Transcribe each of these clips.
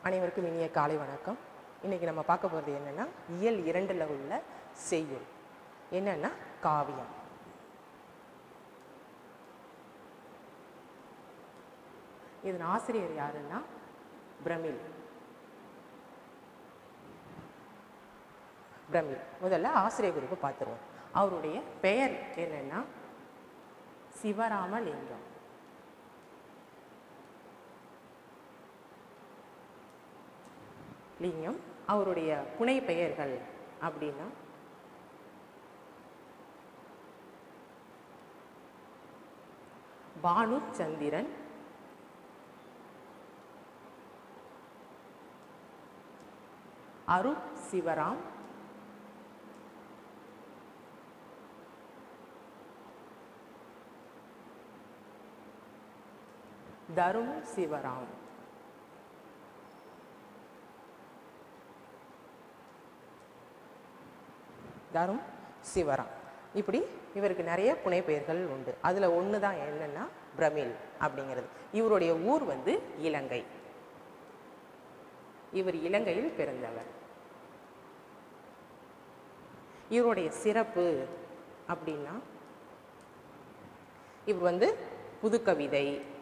அனைவருக்கும் இனிய காலை வணக்கம் இன்னைக்கு நம்ம பார்க்க போகிறது என்னன்னா இயல் இரண்டில் உள்ள செய்யுள் என்னன்னா காவியம் இதன் ஆசிரியர் யாருன்னா பிரமிழ் பிரமிழ் முதல்ல ஆசிரியர் குறிப்பு பார்த்துருவோம் அவருடைய பெயர் என்னன்னா சிவராமலிங்கம் லிங்கம் அவருடைய புனை பெயர்கள் அப்படின்னா பானுச்சந்திரன் அருட் சிவராம் தருண் சிவராம் தரும் சிவராம் இப்படி இவருக்கு நிறைய புனைப்பெயர்கள் உண்டு அதில் ஒன்று தான் என்னன்னா பிரமிழ் அப்படிங்கிறது இவருடைய ஊர் வந்து இலங்கை இவர் இலங்கையில் பிறந்தவர் இவருடைய சிறப்பு அப்படின்னா இவர் வந்து புதுக்கவிதை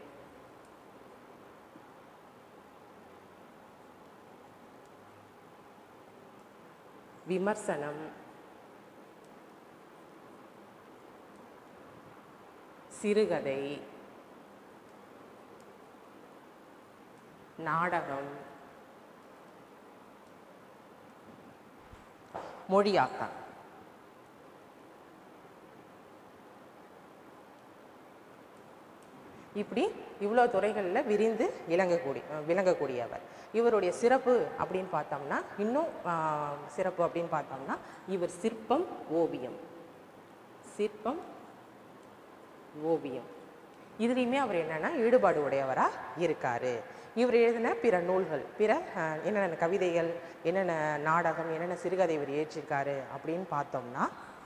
விமர்சனம் சிறுகதை நாடகம் மொழியாக்கம் இப்படி இவ்வளோ துறைகளில் விரிந்து விளங்கக்கூடிய விளங்கக்கூடியவர் இவருடைய சிறப்பு அப்படின்னு பார்த்தோம்னா இன்னும் ஆஹ், சிறப்பு அப்படின்னு பார்த்தோம்னா இவர் சிற்பம் ஓவியம் சிற்பம் ஓவியம் இதுலேயுமே அவர் என்னன்னா ஈடுபாடு உடையவராக இருக்காரு இவர் எழுதின பிற நூல்கள் பிற அஹ், என்னென்ன கவிதைகள் என்னென்ன நாடகம் என்னென்ன சிறுகதை இவர் இயற்றிருக்காரு அப்படின்னு பார்த்தோம்னா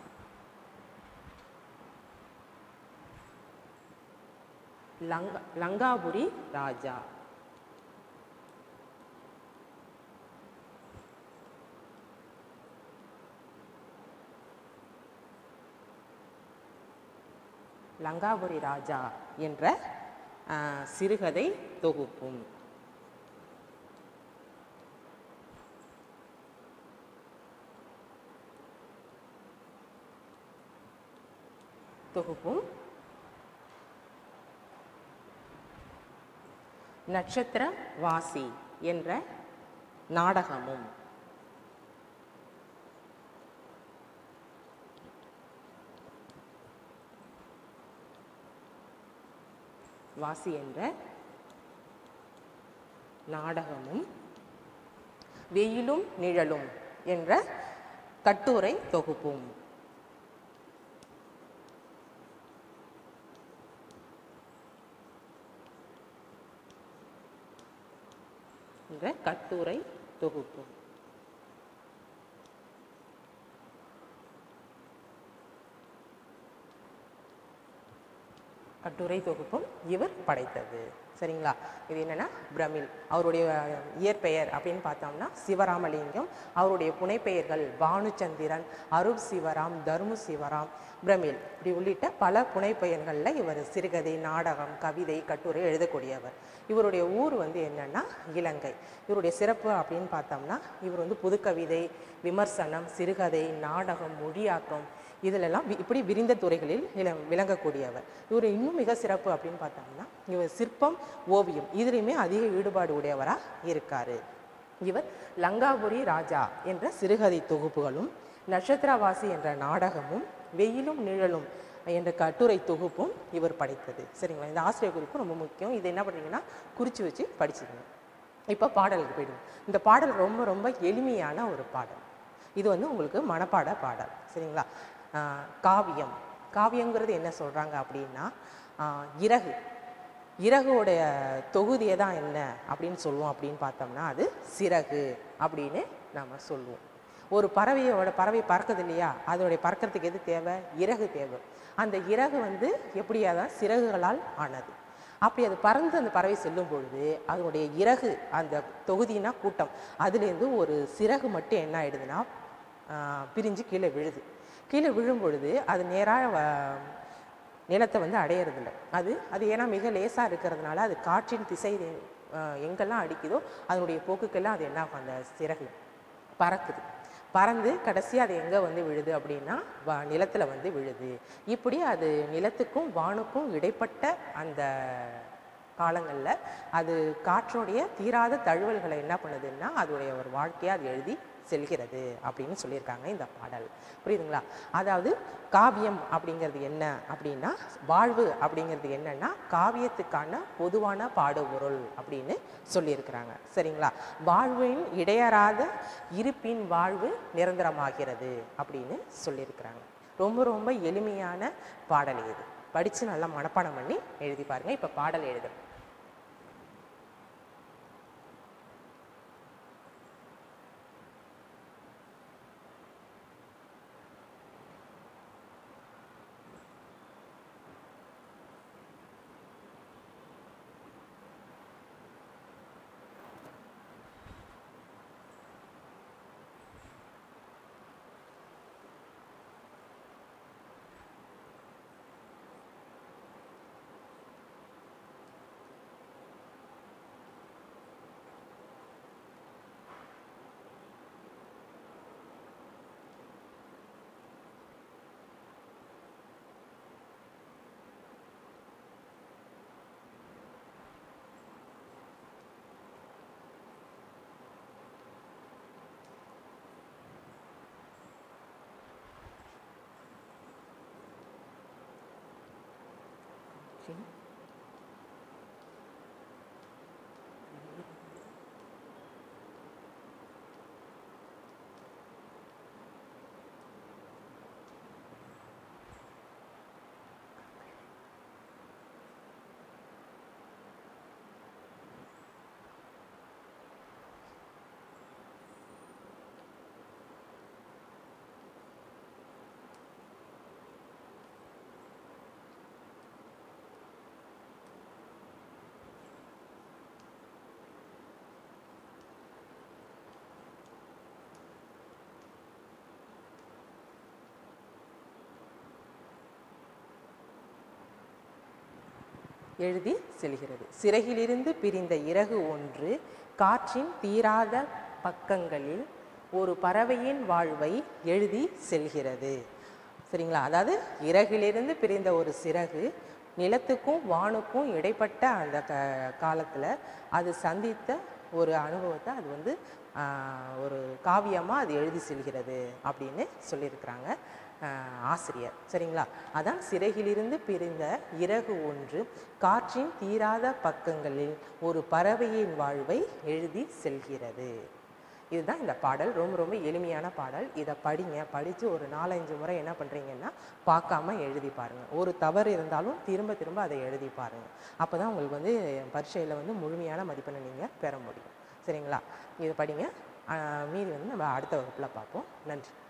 லங்கா லங்காபுரி ராஜா லங்காபுரி ராஜா என்ற அஹ், சிறுகதை தொகுப்பும் தொகுப்பும் நட்சத்திர வாசி என்ற நாடகமும் வாசி என்ற நாடகமும் வெயிலும் நிழலும் என்ற கட்டுரை தொகுப்பும் என்ற கட்டுரை தொகுப்பும் கட்டுரை தொகுப்பும் இவர் படைத்தது சரிங்களா இது என்னன்னா பிரமிழ் அவருடைய இயற்பெயர் அப்படின்னு பார்த்தோம்னா சிவராமலிங்கம் அவருடைய புனைப்பெயர்கள் பானுச்சந்திரன் அருப் சிவராம் தர்மு சிவராம் பிரமிழ் இப்படி உள்ளிட்ட பல புனைப்பெயர்களில் இவர் சிறுகதை நாடகம் கவிதை கட்டுரை எழுதக்கூடியவர் இவருடைய ஊர் வந்து என்னன்னா இலங்கை இவருடைய சிறப்பு அப்படின்னு பார்த்தோம்னா இவர் வந்து புதுக்கவிதை விமர்சனம் சிறுகதை நாடகம் மொழியாக்கம் இதிலெல்லாம் வி- இப்படி விரிந்த துறைகளில் இல- விளங்கக்கூடியவர் இவர் இன்னும் மிக சிறப்பு அப்படின்னு பார்த்தோம்னா இவர் சிற்பம் ஓவியம் இதுலேயுமே அதிக ஈடுபாடு உடையவராக இருக்காரு இவர் லங்காபுரி ராஜா என்ற சிறுகதை தொகுப்புகளும் நட்சத்திரவாசி என்ற நாடகமும் வெயிலும் நிழலும் என்ற கட்டுரை தொகுப்பும் இவர் படைத்தது சரிங்களா இந்த ஆசிரியர் குறிப்பு ரொம்ப முக்கியம் இதை என்ன பண்ணுறீங்கன்னா குறித்து வச்சு படிச்சுக்கணும் இப்போ பாடலுக்கு போயிடுவோம் இந்த பாடல் ரொம்ப ரொம்ப எளிமையான ஒரு பாடல் இது வந்து உங்களுக்கு மனப்பாட பாடல் சரிங்களா ஆஹ் காவியம் காவியங்கிறது என்ன சொல்கிறாங்க அப்படின்னா ஆஹ் இறகு இறகுடைய தொகுதியை தான் என்ன அப்படின்னு சொல்லுவோம் அப்படின்னு பார்த்தோம்னா அது சிறகு அப்படின்னு நம்ம சொல்லுவோம் ஒரு பறவையோட பறவை பறக்குது இல்லையா அதோடைய பறக்கிறதுக்கு எது தேவை இறகு தேவை அந்த இறகு வந்து எப்படியாதான் சிறகுகளால் ஆனது அப்படி அது பறந்து அந்த பறவை செல்லும் பொழுது அதனுடைய இறகு அந்த தொகுதினா கூட்டம் அதுலேருந்து ஒரு சிறகு மட்டும் என்ன ஆயிடுதுன்னா ஆஹ், பிரிஞ்சு கீழே விழுது கீழே விழும் பொழுது அது நேராக நிலத்தை வந்து அடையிறதில்ல அது அது ஏன்னா மிக லேசாக இருக்கிறதுனால அது காற்றின் திசை ஆஹ், எங்கெல்லாம் அடிக்குதோ அதனுடைய போக்குக்கெல்லாம் அது என்ன ஆகும் அந்த சிறகு பறக்குது பறந்து கடைசி அது எங்கே வந்து விழுது அப்படின்னா வா நிலத்தில் வந்து விழுது இப்படி அது நிலத்துக்கும் வானுக்கும் இடைப்பட்ட அந்த காலங்களில் அது காற்றுடைய தீராத தழுவல்களை என்ன பண்ணுதுன்னா அதோடைய ஒரு வாழ்க்கையை அது எழுதி செல்கிறது அப்படின்னு சொல்லியிருக்காங்க இந்த பாடல் புரியுதுங்களா அதாவது காவியம் அப்படிங்கிறது என்ன அப்படின்னா வாழ்வு அப்படிங்கிறது என்னன்னா காவியத்துக்கான பொதுவான பாடுபொருள் அப்படின்னு சொல்லியிருக்கிறாங்க சரிங்களா வாழ்வின் இடையறாத இருப்பின் வாழ்வு நிரந்தரமாகிறது அப்படின்னு சொல்லியிருக்கிறாங்க ரொம்ப ரொம்ப எளிமையான பாடல் இது படித்து நல்லா மனப்பாடம் பண்ணி எழுதி பாருங்க இப்போ பாடல் எழுதும் சரி. எழுதி செல்கிறது சிறகிலிருந்து பிரிந்த இறகு ஒன்று காற்றின் தீராத பக்கங்களில் ஒரு பறவையின் வாழ்வை எழுதி செல்கிறது சரிங்களா அதாவது இறகிலிருந்து பிரிந்த ஒரு சிறகு நிலத்துக்கும் வானுக்கும் இடைப்பட்ட அந்த க காலத்தில் அது சந்தித்த ஒரு அனுபவத்தை அது வந்து ஆஹ், ஒரு காவியமாக அது எழுதி செல்கிறது அப்படின்னு சொல்லியிருக்கிறாங்க ஆஹ், ஆசிரியர் சரிங்களா அதான் சிறகிலிருந்து பிரிந்த இறகு ஒன்று காற்றின் தீராத பக்கங்களில் ஒரு பறவையின் வாழ்வை எழுதி செல்கிறது இதுதான் இந்த பாடல் ரொம்ப ரொம்ப எளிமையான பாடல் இதை படிங்க படித்து ஒரு நாலஞ்சு முறை என்ன பண்ணுறீங்கன்னா பார்க்காம எழுதி பாருங்கள் ஒரு தவறு இருந்தாலும் திரும்ப திரும்ப அதை எழுதி பாருங்கள் அப்போ தான் உங்களுக்கு வந்து பரீட்சையில் வந்து முழுமையான மதிப்பெண்ணை நீங்கள் பெற முடியும் சரிங்களா இதை படிங்க ஆஹ் மீதி வந்து நம்ம அடுத்த வகுப்பில் பார்ப்போம் நன்றி